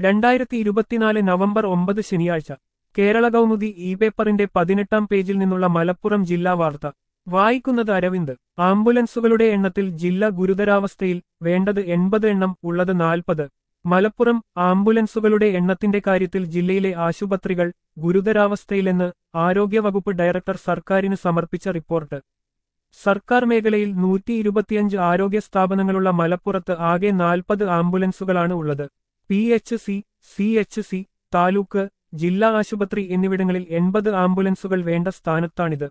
രണ്ടായിരത്തി ഇരുപത്തിനാല് നവംബർ ഒമ്പത് ശനിയാഴ്ച കേരള കൗമുദി ഇ പേപ്പറിന്റെ പതിനെട്ടാം പേജിൽ നിന്നുള്ള മലപ്പുറം ജില്ലാ വാർത്ത വായിക്കുന്നത് അരവിന്ദ് ആംബുലൻസുകളുടെ എണ്ണത്തിൽ ജില്ല ഗുരുതരാവസ്ഥയിൽ വേണ്ടത് എൺപത് എണ്ണം ഉള്ളത് നാൽപ്പത് മലപ്പുറം ആംബുലൻസുകളുടെ എണ്ണത്തിന്റെ കാര്യത്തിൽ ജില്ലയിലെ ആശുപത്രികൾ ഗുരുതരാവസ്ഥയിലെന്ന് ആരോഗ്യവകുപ്പ് ഡയറക്ടർ സർക്കാരിന് സമർപ്പിച്ച റിപ്പോർട്ട് സർക്കാർ മേഖലയിൽ നൂറ്റി ഇരുപത്തിയഞ്ച് ആരോഗ്യ സ്ഥാപനങ്ങളുള്ള മലപ്പുറത്ത് ആകെ നാൽപ്പത് ആംബുലൻസുകളാണ് ഉള്ളത് P H C C H C taluk ജില്ലാ ആശുപത്രി എന്നിവിടങ്ങളിൽ എൺപത് ആംബുലൻസുകൾ വേണ്ട സ്ഥാനത്താണിത്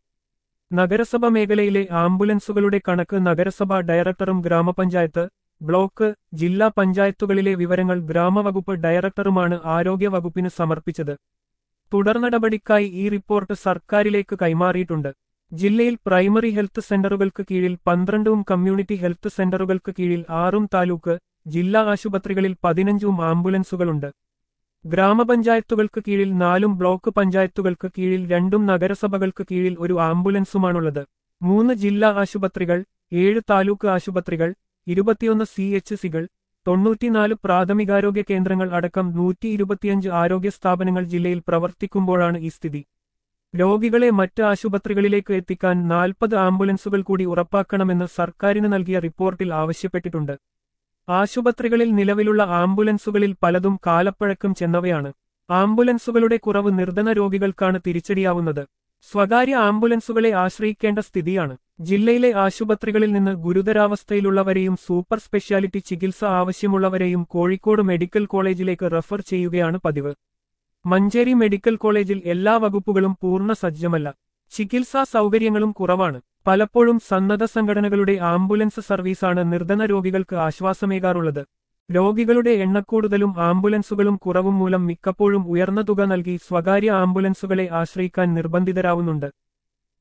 നഗരസഭ മേഖലയിലെ ആംബുലൻസുകളുടെ കണക്ക് നഗരസഭ ഡയറക്ടറും ഗ്രാമപഞ്ചായത്ത് ബ്ലോക്ക് ജില്ലാ പഞ്ചായത്തുകളിലെ വിവരങ്ങൾ ഗ്രാമവകുപ്പ് ഡയറക്ടറുമാണ് ആരോഗ്യവകുപ്പിന് സമർപ്പിച്ചത് തുടർ നടപടിക്കായി ഈ റിപ്പോർട്ട് സർക്കാരിലേക്ക് കൈമാറിയിട്ടുണ്ട് ജില്ലയിൽ പ്രൈമറി ഹെൽത്ത് സെന്ററുകൾക്ക് കീഴിൽ പന്ത്രണ്ടും കമ്മ്യൂണിറ്റി ഹെൽത്ത് സെന്ററുകൾക്ക് കീഴിൽ ആറും താലൂക്ക് ജില്ലാ ആശുപത്രികളിൽ പതിനഞ്ചും ആംബുലൻസുകളുണ്ട് ഗ്രാമപഞ്ചായത്തുകൾക്ക് കീഴിൽ നാലും ബ്ലോക്ക് പഞ്ചായത്തുകൾക്ക് കീഴിൽ രണ്ടും നഗരസഭകൾക്ക് കീഴിൽ ഒരു ആംബുലൻസുമാണുള്ളത് മൂന്ന് ജില്ലാ ആശുപത്രികൾ ഏഴ് താലൂക്ക് ആശുപത്രികൾ ഇരുപത്തിയൊന്ന് സി എച്ച് സികൾ തൊണ്ണൂറ്റിനാല് പ്രാഥമികാരോഗ്യ കേന്ദ്രങ്ങൾ അടക്കം നൂറ്റി ഇരുപത്തിയഞ്ച് ആരോഗ്യ സ്ഥാപനങ്ങൾ ജില്ലയിൽ പ്രവർത്തിക്കുമ്പോഴാണ് ഈ സ്ഥിതി രോഗികളെ മറ്റ് ആശുപത്രികളിലേക്ക് എത്തിക്കാൻ നാൽപ്പത് ആംബുലൻസുകൾ കൂടി ഉറപ്പാക്കണമെന്ന് സർക്കാരിന് നൽകിയ റിപ്പോർട്ടിൽ ആവശ്യപ്പെട്ടിട്ടുണ്ട് ആശുപത്രികളിൽ നിലവിലുള്ള ആംബുലൻസുകളിൽ പലതും കാലപ്പഴക്കം ചെന്നവയാണ് ആംബുലൻസുകളുടെ കുറവ് നിർധന രോഗികൾക്കാണ് തിരിച്ചടിയാവുന്നത് സ്വകാര്യ ആംബുലൻസുകളെ ആശ്രയിക്കേണ്ട സ്ഥിതിയാണ് ജില്ലയിലെ ആശുപത്രികളിൽ നിന്ന് ഗുരുതരാവസ്ഥയിലുള്ളവരെയും സൂപ്പർ സ്പെഷ്യാലിറ്റി ചികിത്സ ആവശ്യമുള്ളവരെയും കോഴിക്കോട് മെഡിക്കൽ കോളേജിലേക്ക് റഫർ ചെയ്യുകയാണ് പതിവ് മഞ്ചേരി മെഡിക്കൽ കോളേജിൽ എല്ലാ വകുപ്പുകളും പൂർണ്ണ സജ്ജമല്ല ചികിത്സാ സൗകര്യങ്ങളും കുറവാണ് പലപ്പോഴും സന്നദ്ധ സംഘടനകളുടെ ആംബുലൻസ് സർവീസാണ് നിർധന രോഗികൾക്ക് ആശ്വാസമേകാറുള്ളത് രോഗികളുടെ എണ്ണക്കൂടുതലും ആംബുലൻസുകളും കുറവും മൂലം മിക്കപ്പോഴും ഉയർന്ന തുക നൽകി സ്വകാര്യ ആംബുലൻസുകളെ ആശ്രയിക്കാൻ നിർബന്ധിതരാവുന്നുണ്ട്